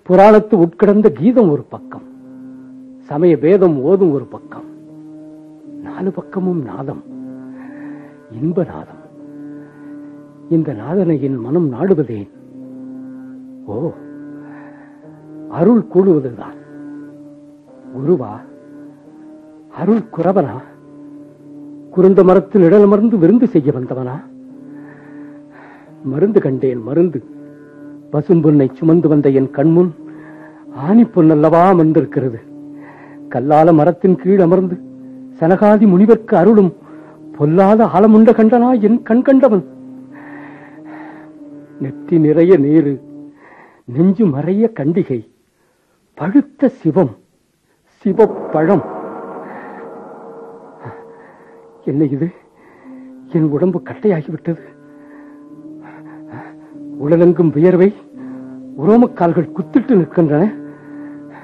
புராணத்து உட்கிடந்த கீதம் ஒரு பக்கம் சமய வேதம் ஓதும் ஒரு பக்கம் நாலு பக்கமும் நாதம் இன்ப நாதம் இந்த நாதனை என் மனம் நாடுவதேன் ஓ அருள் கூடுவதுதான் குருவா அருள் குறவனா குருந்த மரத்தில் இடலமர்ந்து விருந்து செய்ய வந்தவனா மருந்து கண்டேன் மருந்து பசும்பொன்னை சுமந்து வந்த என் கண்முன் ஆணி பொன்னல்லவா அமர்ந்திருக்கிறது கல்லால மரத்தின் கீழ் அமர்ந்து சனகாதி முனிவர்க்கு அருளும் பொல்லாத ஆலமுண்ட கண்டனா என் கண் கண்டவன் நெற்றி நிறைய நீரு நெஞ்சு மறைய கண்டிகை பழுத்த சிவம் சிவப்பழம் என்ன இது என் உடம்பு கட்டையாகிவிட்டது உடலெங்கும் வியர்வை உரோமக்கால்கள் குத்திட்டு நிற்கின்றன